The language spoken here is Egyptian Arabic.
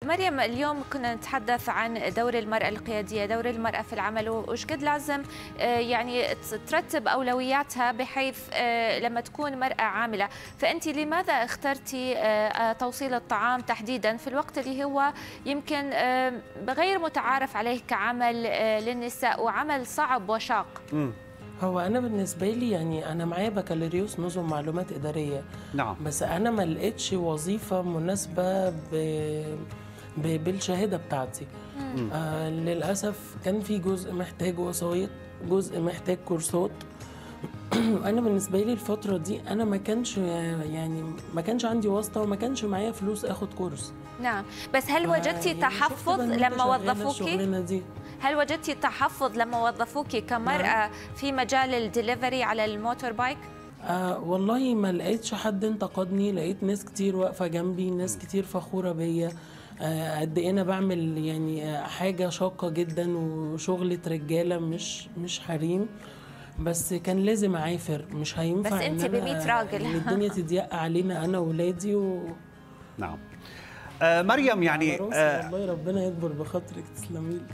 مريم اليوم كنا نتحدث عن دور المرأة القيادية دور المرأة في العمل وش قد لازم آه، يعني ترتب أولوياتها بحيث آه، لما تكون مرأة عاملة فأنت لماذا اخترتي آه، توصيل الطعام تحديدا في الوقت اللي هو يمكن غير متعارف عليه كعمل للنساء وعمل صعب وشاق مم. هو انا بالنسبه لي يعني انا معايا بكالوريوس نظم معلومات اداريه نعم بس انا ما لقيتش وظيفه مناسبه ب... ب... بالشهاده بتاعتي آه للاسف كان في جزء محتاج وسايط جزء محتاج كورسات انا بالنسبه لي الفتره دي انا ما كانش يعني ما كانش عندي واسطه وما كانش معايا فلوس اخد كورس نعم بس هل وجدتي يعني تحفظ شفت بنوتة لما شغالة وظفوكي الشغلانة دي هل وجدتي تحفظ لما وظفوكي كمرأة في مجال الدليفري على الموتور بايك؟ آه والله ما لقيتش حد انتقدني لقيت ناس كتير واقفة جنبي ناس كتير فخورة بيا آه قد ايه انا بعمل يعني آه حاجة شاقة جدا وشغلة رجالة مش مش حريم بس كان لازم اعافر مش هينفع بس إن أنت أنا- ب 100 راجل. إن الدنيا تضيق علينا انا واولادي و نعم آه مريم يعني على راسي آه والله ربنا يكبر بخاطرك تسلمي لي